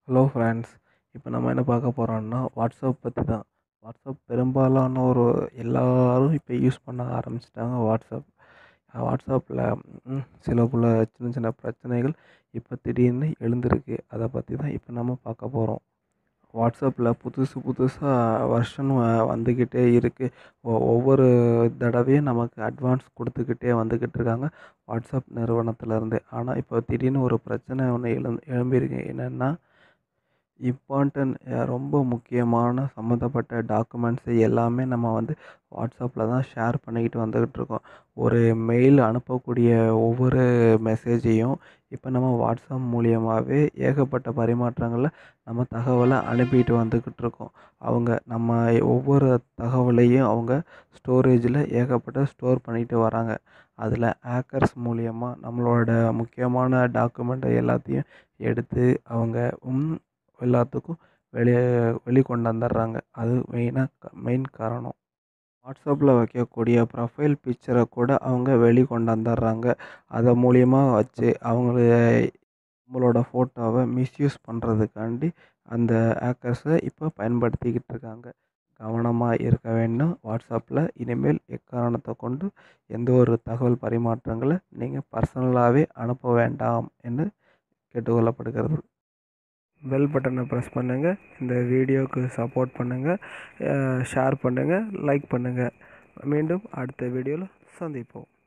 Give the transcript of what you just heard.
hello friends இப்போ நம்ம என்ன பார்க்க போகிறோம்னா வாட்ஸ்அப் பற்றி தான் வாட்ஸ்அப் பெரும்பாலான ஒரு எல்லாரும் இப்போ யூஸ் பண்ண ஆரம்பிச்சிட்டாங்க வாட்ஸ்அப் வாட்ஸ்அப்பில் சில பல சின்ன சின்ன பிரச்சனைகள் இப்போ திடீர்னு எழுந்திருக்கு அதை பற்றி தான் இப்போ நம்ம பார்க்க போகிறோம் வாட்ஸ்அப்பில் புதுசு புதுசாக வெர்ஷன் வந்துக்கிட்டே இருக்குது ஒ ஒவ்வொரு தடவையும் நமக்கு அட்வான்ஸ் கொடுத்துக்கிட்டே வந்துக்கிட்டு இருக்காங்க வாட்ஸ்அப் நிறுவனத்துலேருந்து ஆனால் இப்போ திடீர்னு ஒரு பிரச்சனை ஒன்று எழுந் எழும்பியிருக்கு என்னென்னா இம்பார்ட்டன்ட் ரொம்ப முக்கியமான சம்மந்தப்பட்ட டாக்குமெண்ட்ஸு எல்லாமே நம்ம வந்து வாட்ஸ்அப்பில் தான் ஷேர் பண்ணிக்கிட்டு வந்துக்கிட்டு இருக்கோம் ஒரு மெயில் அனுப்பக்கூடிய ஒவ்வொரு மெசேஜையும் இப்போ நம்ம வாட்ஸ்அப் மூலியமாகவே ஏகப்பட்ட பரிமாற்றங்களில் நம்ம தகவலை அனுப்பிட்டு வந்துக்கிட்டு இருக்கோம் அவங்க நம்ம ஒவ்வொரு தகவலையும் அவங்க ஸ்டோரேஜில் ஏகப்பட்ட ஸ்டோர் பண்ணிட்டு வராங்க அதில் ஹேக்கர்ஸ் மூலியமாக நம்மளோட முக்கியமான டாக்குமெண்ட்டை எல்லாத்தையும் எடுத்து அவங்க எல்லாத்துக்கும் வெளியே வெளிக்கொண்டு வந்துடுறாங்க அது மெயினாக மெயின் காரணம் வாட்ஸ்அப்பில் வைக்கக்கூடிய ப்ரொஃபைல் பிக்சரை கூட அவங்க வெளி கொண்டு வந்துடுறாங்க அதை மூலியமாக வச்சு அவங்கள நம்மளோட ஃபோட்டோவை மிஸ்யூஸ் பண்ணுறதுக்காண்டி அந்த ஹேக்கர்ஸை இப்போ பயன்படுத்திக்கிட்டு இருக்காங்க கவனமாக இருக்க வேண்டும் வாட்ஸ்அப்பில் இனிமேல் எக்காரணத்தை கொண்டு எந்த ஒரு தகவல் பரிமாற்றங்களை நீங்கள் பர்சனலாகவே அனுப்ப வேண்டாம் என்று கேட்டுக்கொள்ளப்படுகிறது பெல் பட்டனை ப்ரெஸ் பண்ணுங்கள் இந்த வீடியோவுக்கு சப்போர்ட் பண்ணுங்கள் ஷேர் பண்ணுங்கள் லைக் பண்ணுங்கள் மீண்டும் அடுத்த வீடியோவில் சந்திப்போம்